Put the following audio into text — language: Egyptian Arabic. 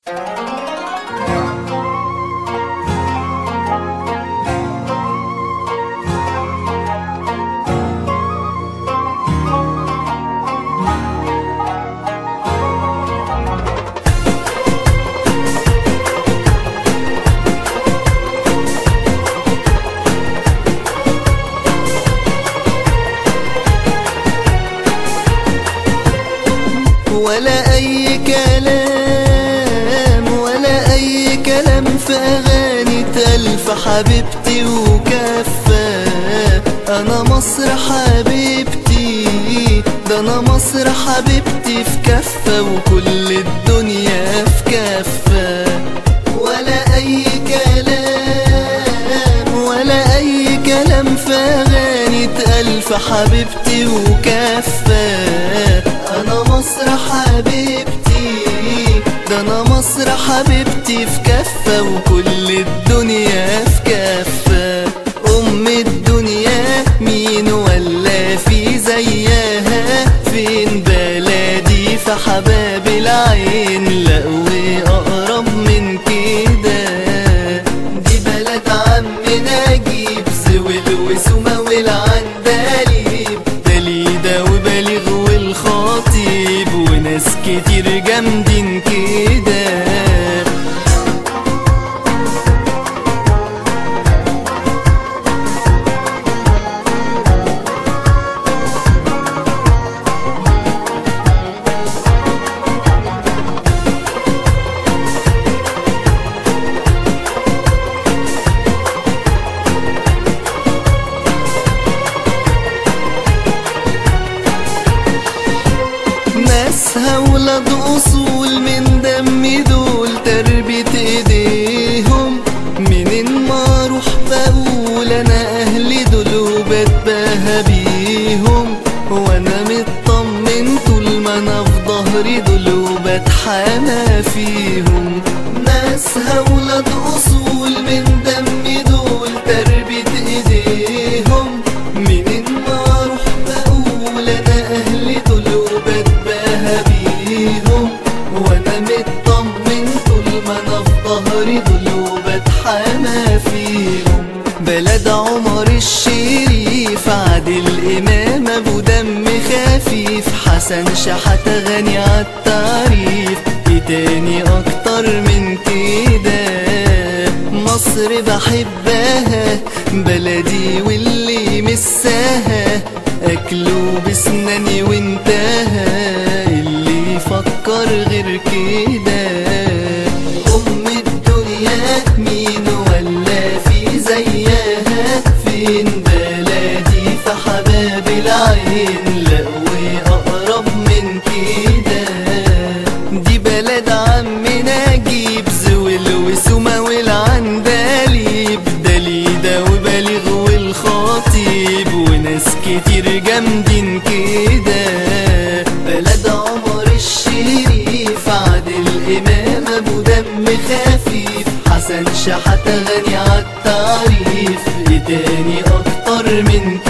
ولا اي كلام ولا اي كلام في اغاني تلف حبيبتي وكفى انا مصر حبيبتي ده انا مصر حبيبتي في كفة وكل الدنيا في كفة ولا اي كلام ولا اي كلام في اغاني تألف حبيبتي وكفة انا مصر حبيبتي ده انا مصر حبيبتي في كفة وكل الدنيا في كفة ام الدنيا مين ولا في زيها فين بلدي في حباب العين لا واقرب من كده دي بلد عم نجيب زول وسومة والعندليب دليدة وبليغ والخطيب وناس كتير جامدين كده ناسها ولاد اصول من دم دول تربية ايديهم منين ما اروح بقول انا اهلي دول وبتباهى بيهم وانا مطمن طول ما انا في ظهري دول وبتحامى فيهم ناسها ولاد اصول من دم دول تربية ايديهم منين ما اروح بقول انا اهلي دول وبتباهى بيهم وانا مطمن طول ما انا في ظهري دول وبتحامى فيهم بلد عمر الشريف عادل امام ابو دم خفيف حسن شحات غني عالتعريف ايه تاني اكتر من كده مصر بحبها بلدي واللي مساها اكله بسناني وانتهى اللي يفكر غير كده ام الدنيا مين ولا في زيها فين بلدي في حباب العين لا واقرب من كده دي بلد عم نجيب زول وسومة والعندليب دليدة وبليغ والخطيب وناس كتير جامدين كده بلد عمر الشريف عادل امام ابو دم خفيف حسن شحات غني عالتعريف ايه تاني اكتر من